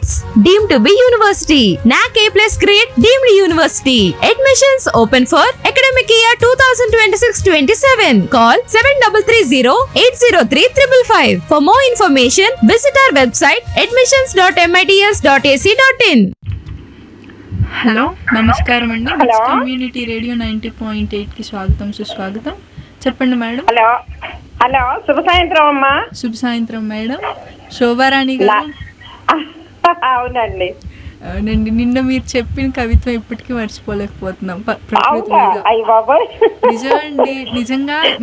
College, deemed to be university. NAC A plus grade, deemed university. Admissions open for academic year 2026-27. Call 7330-803-555. For more information, visit our website admissions.mits.ac.in. Hello నమస్కారం అండి hello. Community radio ninety point ఎయిట్కి స్వాగతం సుస్వాగతం చెప్పండి madam hello hello శుభ సాయంత్రం అమ్మా శుభ సాయంత్రం మేడం శోభారాణి గారు అవునండి అవునండి నిన్న మీరు చెప్పిన కవిత్వం ఇప్పటికీ మర్చిపోలేకపోతున్నాం ప- ప్రకృతి అవునా మీద అయ్యి బాబోయ్ నిజమండి నిజంగా